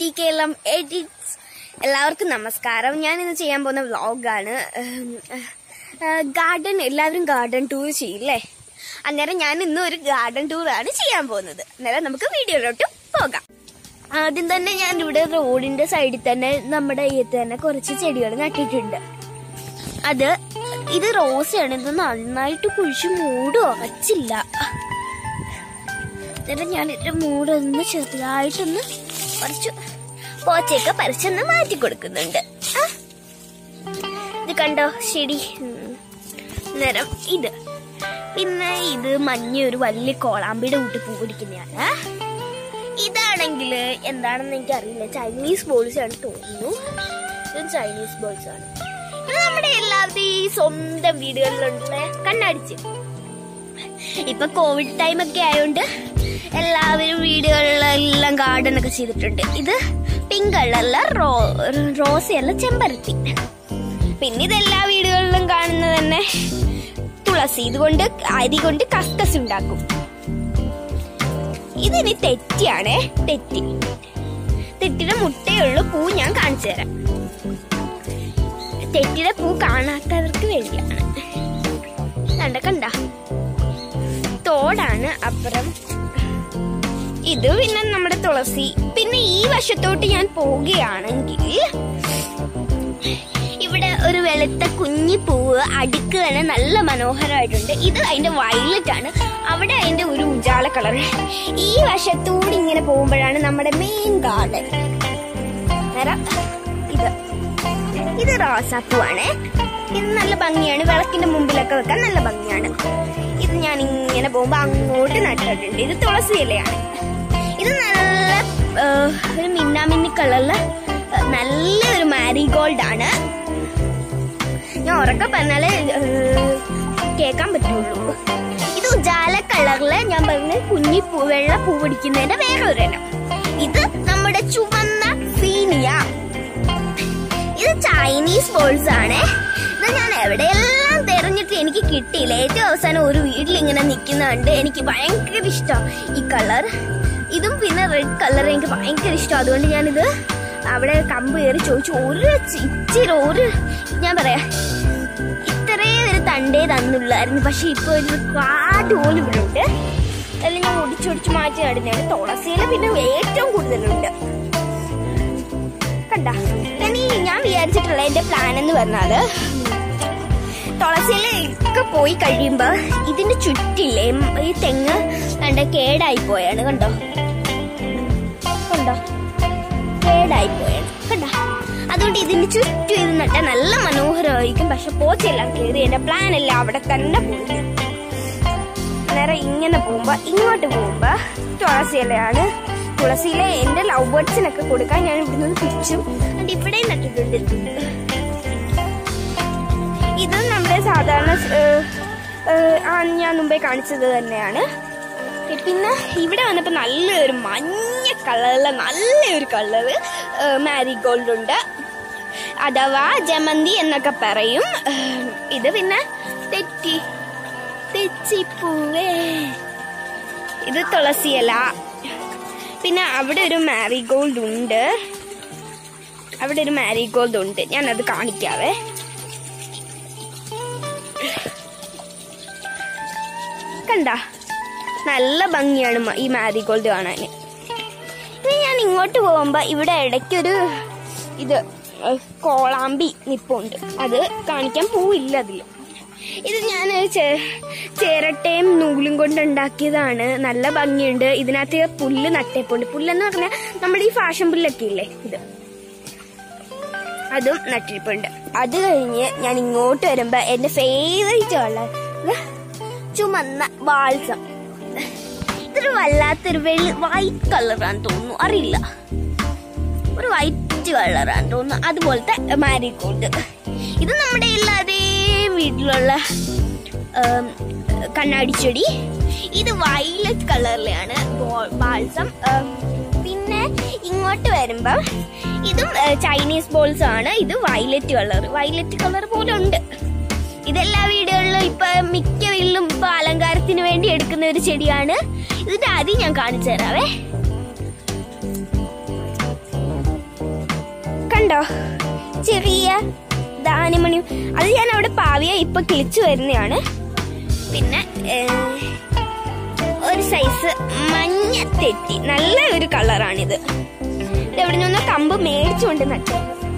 T Keralam edits എല്ലാവർക്കും നമസ്കാരം ഞാൻ ഇന്ന് ചെയ്യാൻ പോകുന്ന വ്ളോഗാണ് ഗാർഡൻ എല്ലാവരും ഗാർഡൻ ടൂർ ചെയ്യില്ലേ അന്നേരം ഞാൻ ഇന്ന് ഒരു ഗാർഡൻ ടൂറാണ് ചെയ്യാൻ പോകുന്നത് അന്നേരം നമുക്ക് വീഡിയോയിലോട്ട് പോകാം ആദ്യം തന്നെ ഞാൻ ഇവിടെ റോഡിന്റെ സൈഡിൽ തന്നെ നമ്മുടെ ഈ തന്നെ കുറച്ച് ചെടികൾ നട്ടിട്ടുണ്ട് അത് ഇത് റോസയാണ് ഇത് നന്നായിട്ട് കുഴിച്ച് മൂട് ഉറച്ചില്ല എന്നിട്ട് ഞാൻ ഇതിന്റെ മൂടൊന്ന് ചെറുതായിട്ടൊന്ന് കുറച്ച് പോച്ചയൊക്കെ പറിച്ചൊന്ന് മാറ്റി കൊടുക്കുന്നുണ്ട് ആ. ഇത് കണ്ടോ ശരി നേരം ഇത് പിന്നെ ഇത് മഞ്ഞ ഒരു വലിയ കോളാമ്പിയുടെ കൂട്ടി പൂ പിടിക്കുന്നതാണ് ഇതാണെങ്കിൽ എന്താണെന്ന് എനിക്ക് അറിയില്ല ചൈനീസ് ബോൾസ് ആണ് തോന്നുന്നു ഇത് ചൈനീസ് ബോൾസ് ആണ് ഇത് നമ്മുടെ എല്ലാവരുടെയും ഈ സ്വന്തം വീടുകളിലുള്ള കണ്ണടിച്ച് ഇപ്പൊ കോവിഡ് ടൈം ഒക്കെ ആയതുകൊണ്ട് എല്ലാവരും വീടുകളിലെല്ലാം ഗാർഡൻ ഒക്കെ ചെയ്തിട്ടുണ്ട് ഇത് പിങ്ക് കളറിലെ റോ റോസയല്ല ചെമ്പരത്തി പിന്നെ ഇതെല്ലാ വീടുകളിലും കാണുന്നത് തന്നെ തുളസി ഇതുകൊണ്ട് അരി കൊണ്ട് കസ്കസ് ഉണ്ടാക്കും ഇതിനി തെറ്റിയാണേ തെറ്റി തെറ്റിയുടെ മുട്ടയുള്ള പൂ ഞാൻ കാണിച്ചു തരാം തെറ്റിയുടെ പൂ കാണാത്തവർക്ക് വേണ്ടിയാണ് കണ്ട കണ്ട തോടാണ് അപ്പുറം ഇത് പിന്നെ നമ്മുടെ തുളസി പിന്നെ ഈ വശത്തോട്ട് ഞാൻ പോവുകയാണെങ്കിൽ ഇവിടെ ഒരു വെളുത്ത കുഞ്ഞി പൂവ് അടുക്കുകയാണ് നല്ല മനോഹരമായിട്ടുണ്ട് ഇത് അതിന്റെ വയലറ്റ് ആണ് അവിടെ അതിന്റെ ഒരു ഉജാല കളർ ഈ വശത്തൂടെ ഇങ്ങനെ പോകുമ്പോഴാണ് നമ്മുടെ മെയിൻ ഗാർഡൻ നേരം ഇത് ഇത് റോസാപ്പൂവാണ് ഇത് നല്ല ഭംഗിയാണ് വിളക്കിന്റെ മുമ്പിലൊക്കെ വെക്കാൻ നല്ല ഭംഗിയാണ് ഇത് ഞാൻ ഇങ്ങനെ പോകുമ്പോ അങ്ങോട്ട് നട്ടിട്ടുണ്ട് ഇത് തുളസി ഇലയാണ് ഇത് നല്ല ആ, ഒരു മിന്നാമിന്നി കളറില് നല്ലൊരു മാരിഗോൾഡ് ആണ് ഞാൻ ഉറക്കെ പറഞ്ഞാലേ ആ, കേക്കാൻ പറ്റുള്ളൂ ഇത് ഉജാല കളറില് ഞാൻ പറഞ്ഞ കുഞ്ഞി പൂ വെള്ള പൂ പിടിക്കുന്നതിന്റെ വേറെ ഒരെണ്ണം ഇത് നമ്മുടെ ചുവന്ന സീനിയ ഇത് ചൈനീസ് ബോൾസ് ആണ് ഇത് ഞാൻ എവിടെയെല്ലാം തെരഞ്ഞിട്ട് എനിക്ക് കിട്ടിയില്ല ഏറ്റവും അവസാനം ഒരു വീട്ടിൽ ഇങ്ങനെ നിൽക്കുന്നുണ്ട് എനിക്ക് ഭയങ്കര ഇഷ്ടം ഈ കളർ ഇതും പിന്നെ റെഡ് കളർ എനിക്ക് ഭയങ്കര ഇഷ്ടം അതുകൊണ്ട് ഞാനിത് അവിടെ കമ്പ് കയറി ചോദിച്ചു ഒരു ചി- ഇച്ചിരി ഒരു ഞാൻ പറയാ ഇത്രയും ഒരു തണ്ടേ തന്നുള്ളായിരുന്നു പക്ഷെ ഇപ്പൊ ഒരു കാട് പോലും ഇവിടെ ഉണ്ട് അതെല്ലാം ഞാൻ ഒടിച്ചൊടിച്ച് മാറ്റി നടുന്നതാണ് തുളസിയില പിന്നെ ഏറ്റവും കൂടുതലുണ്ട് കണ്ട ഇനി ഞാൻ വിചാരിച്ചിട്ടുള്ള എന്റെ പ്ലാൻ എന്ന് പറഞ്ഞാല് തുളസിയില ഒക്കെ പോയി കഴിയുമ്പോ ഇതിന്റെ ചുറ്റില്ലേ ഉം, ഈ തെങ്ങ് കണ്ട കേടായി പോയാണ് കണ്ടോ കണ്ടോ കേടായി പോയാണ് കണ്ട അതുകൊണ്ട് ഇതിന് ചുറ്റും ഇത് നട്ടാൽ നല്ല മനോഹരമായിരിക്കും പക്ഷെ പോച്ചെല്ലാം കയറി എന്റെ പ്ലാൻ എല്ലാം അവിടെ തന്നെ പോയി നേരെ ഇങ്ങനെ പോകുമ്പോ ഇങ്ങോട്ട് പോകുമ്പോ തുളസിയിലയാണ് തുളസിയില എന്റെ ലവ് ബേർഡ്സിനൊക്കെ കൊടുക്കാൻ ഞാൻ ഇവിടുന്ന് പിച്ചും എന്നിട്ട് ഇവിടെ നട്ടിട്ടുണ്ട് ഇത് നമ്മുടെ സാധാരണ ഏഹ്, ഏഹ്, ആ ഞാൻ മുമ്പേ കാണിച്ചത് തന്നെയാണ് പിന്നെ ഇവിടെ വന്നപ്പോ നല്ലൊരു മഞ്ഞ കളറിലെ നല്ലൊരു കളറ് മാരിഗോൾഡ് ഉണ്ട് അഥവാ ജമന്തി എന്നൊക്കെ പറയും ഏഹ്, ഇത് പിന്നെ തെറ്റി തെച്ചിപ്പൂവേ ഇത് തുളസിയല പിന്നെ അവിടെ ഒരു മാരിഗോൾഡ് ഉണ്ട് അവിടെ ഒരു മാരിഗോൾഡ് ഉണ്ട് ഞാൻ അത് കാണിക്കാവേ കണ്ട നല്ല ഭംഗിയാണ് മ- ഈ മാരിഗോൾഡ് കാണാൻ ഇനി ഞാൻ ഇങ്ങോട്ട് പോകുമ്പോ ഇവിടെ ഇടയ്ക്കൊരു ഇത് ഏഹ്, കോളാമ്പി നിപ്പുണ്ട് അത് കാണിക്കാൻ പൂവില്ല അതില് ഇത് ഞാൻ ചേരട്ടയും നൂലും കൊണ്ട് ഉണ്ടാക്കിയതാണ് നല്ല ഭംഗിയുണ്ട് ഇതിനകത്ത് പുല്ല് നട്ടേപ്പുണ്ട് പുല്ലെന്ന് പറഞ്ഞാൽ നമ്മുടെ ഈ ഫാഷൻ പുല്ലൊക്കെ ഇല്ലേ ഇത് അതും നട്ടിരിപ്പുണ്ട് അത് കഴിഞ്ഞ് ഞാൻ ഇങ്ങോട്ട് വരുമ്പോ എന്റെ ഫേവറേറ്റ് കളർ ചുമന്ന ബാൾസം ഇതൊരു വല്ലാത്തൊരു വെള്ളി വൈറ്റ് കളറാന്ന് തോന്നുന്നു അറിയില്ല ഒരു വൈറ്റ് കളറാന്ന് തോന്നുന്നു അതുപോലത്തെ മാരിഗോൾഡ് ഇത് നമ്മുടെ എല്ലാവരുടെയും വീട്ടിലുള്ള ഉം, കണ്ണാടിച്ചെടി ഇത് വയലറ്റ് കളറിലാണ് ബാൾസം പിന്നെ ഇങ്ങോട്ട് വരുമ്പം ഇതും ഏഹ്, ചൈനീസ് ബോൾസ് ആണ് ഇത് വയലറ്റ് കളർ വയലറ്റ് കളർ പോലെ ഉണ്ട് ഇതെല്ലാ വീടുകളിലും ഇപ്പൊ മിക്ക വീട്ടിലും ഇപ്പൊ അലങ്കാരത്തിന് വേണ്ടി എടുക്കുന്ന ഒരു ചെടിയാണ് ഇതിന്റെ ആദ്യം ഞാൻ കാണിച്ചു തരാവേ കണ്ടോ ചെറിയ ധാന്യമണി അത് ഞാൻ അവിടെ പാവിയ ഇപ്പൊ കിളിച്ചു വരുന്നതാണ് പിന്നെ ഏഹ്, ഒരു സൈസ് മഞ്ഞ തെറ്റി നല്ല ഒരു കളറാണിത് ഇത് എവിടെ നിന്നോ കമ്പ് മേടിച്ചുകൊണ്ട് നട്ടു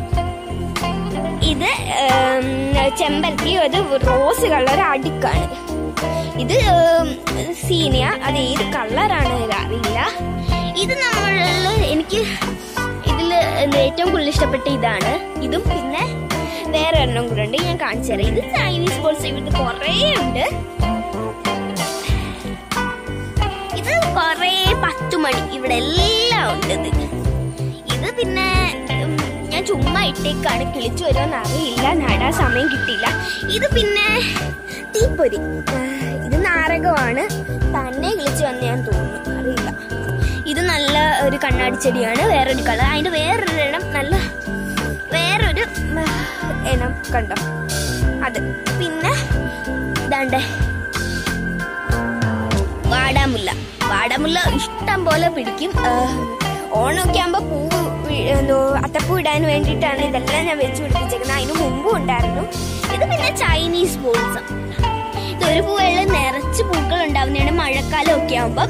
ഇത് ഏം, ചെമ്പരത്തി ഒരു റോസ് കളർ അടുക്കാണ് ഇത് ഏം, സീനിയ അത് ഏത് കളറാണ് അറിയില്ല ഇത് നമ്മൾ എനിക്ക് ഇതില് ഏറ്റവും കൂടുതൽ ഇഷ്ടപ്പെട്ട ഇതാണ് ഇതും പിന്നെ വേറെ ഒരെണ്ണം കൂടെ ഉണ്ട് ഞാൻ കാണിച്ചു തരാം ഇത് ചൈനീസ് ബോൾസ് ഇവിടെ കുറേ ഉണ്ട് ഇത് കുറേ പത്ത് മണി ഇവിടെ എല്ലാം ഉണ്ട് ഇത് ഇത് പിന്നെ ഉം, ഞാൻ ചുമ്മാ ഇട്ടേക്കാണ് കിളിച്ചു വരുമെന്ന് അറിയില്ല നടാൻ സമയം കിട്ടിയില്ല ഇത് പിന്നെ തീപ്പൊരി ആ, ഇത് നാരകമാണ് തന്നെ കിളിച്ചു വന്ന് ഞാൻ തോന്നുന്നു അറിയില്ല ഇത് നല്ല ഒരു കണ്ണാടി ചെടിയാണ് വേറൊരു കളർ അതിന്റെ വേറൊരു ഇനം നല്ല വേറൊരു ഉം, ഇനം കണ്ടോ അത് പിന്നെ ഇതാണ്ടേ വാടാമുല്ല വാടാമുല്ല ഇഷ്ടം പോലെ പിടിക്കും ആഹ് ഓണമൊക്കെ ആകുമ്പോ പൂവ് വി- എന്തോ അത്തപ്പൂ ഇടാൻ വേണ്ടിയിട്ടാണ് ഇതെല്ലാം ഞാൻ വെച്ച് പിടിപ്പിച്ചേക്കുന്നത് അതിന് മുമ്പും ഉണ്ടായിരുന്നു ഇത് പിന്നെ ചൈനീസ് ബോൾസ് ഇതൊരു പൂവുകളിൽ നിറച്ച് പൂക്കൾ ഉണ്ടാവുന്നതാണ് മഴക്കാലം ഒക്കെ ആകുമ്പോ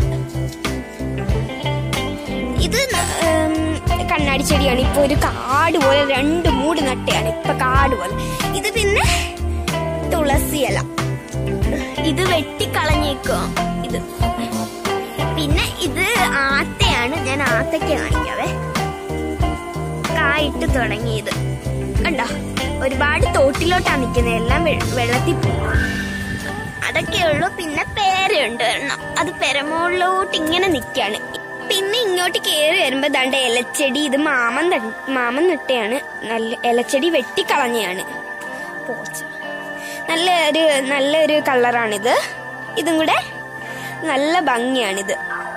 ഇത് ന- ഉം, കണ്ണാടി ചെടിയാണ് ഇപ്പൊ ഒരു കാട് പോലെ രണ്ട് മൂട് നട്ടയാണ് ഇപ്പൊ കാട് പോലെ ഇത് പിന്നെ തുളസി ഇല ഇത് വെട്ടിക്കളഞ്ഞേക്കോ ഇത് പിന്നെ ഇത് ആത്തയാണ് ഞാൻ ആത്തയ്ക്ക് കാണിക്കാവേ കായിട്ട് തുടങ്ങിയത് കണ്ടോ ഒരുപാട് തോട്ടിലോട്ടാണ് നിൽക്കുന്നത് എല്ലാം വെ- വെള്ളത്തിൽ പോകും അതൊക്കെ ഉള്ളു പിന്നെ പേരയുണ്ട് ഒരെണ്ണം അത് പെരമോളിലോട്ട് ഇങ്ങനെ നിൽക്കാണ് പിന്നെ ഇങ്ങോട്ട് കയറി വരുമ്പോ ദാണ്ട ഇലച്ചെടി ഇത് മാമൻ ത- മാമൻ നട്ടയാണ് നല്ല ഇലച്ചെടി വെട്ടിക്കളഞ്ഞയാണ് പോച്ച നല്ല ഒരു നല്ലൊരു കളറാണിത് ഇതും കൂടെ നല്ല ഭംഗിയാണിത്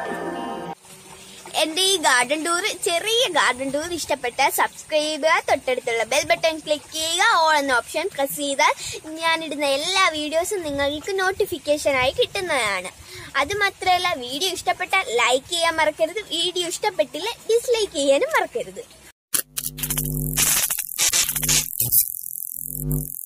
എന്റെ ഈ ഗാർഡൻ ടൂർ ചെറിയ ഗാർഡൻ ടൂർ ഇഷ്ടപ്പെട്ട സബ്സ്ക്രൈബ് ചെയ്യുക തൊട്ടടുത്തുള്ള ബെൽ ബട്ടൺ ക്ലിക്ക് ചെയ്യുക ഓൾ എന്ന ഓപ്ഷൻ പ്രസ് ചെയ്താൽ ഞാനിടുന്ന എല്ലാ വീഡിയോസും നിങ്ങൾക്ക് നോട്ടിഫിക്കേഷൻ ആയി കിട്ടുന്നതാണ് അത് മാത്രമല്ല വീഡിയോ ഇഷ്ടപ്പെട്ടാൽ ലൈക്ക് ചെയ്യാൻ മറക്കരുത് വീഡിയോ ഇഷ്ടപ്പെട്ടില്ല ഡിസ്ലൈക്ക് ചെയ്യാനും മറക്കരുത്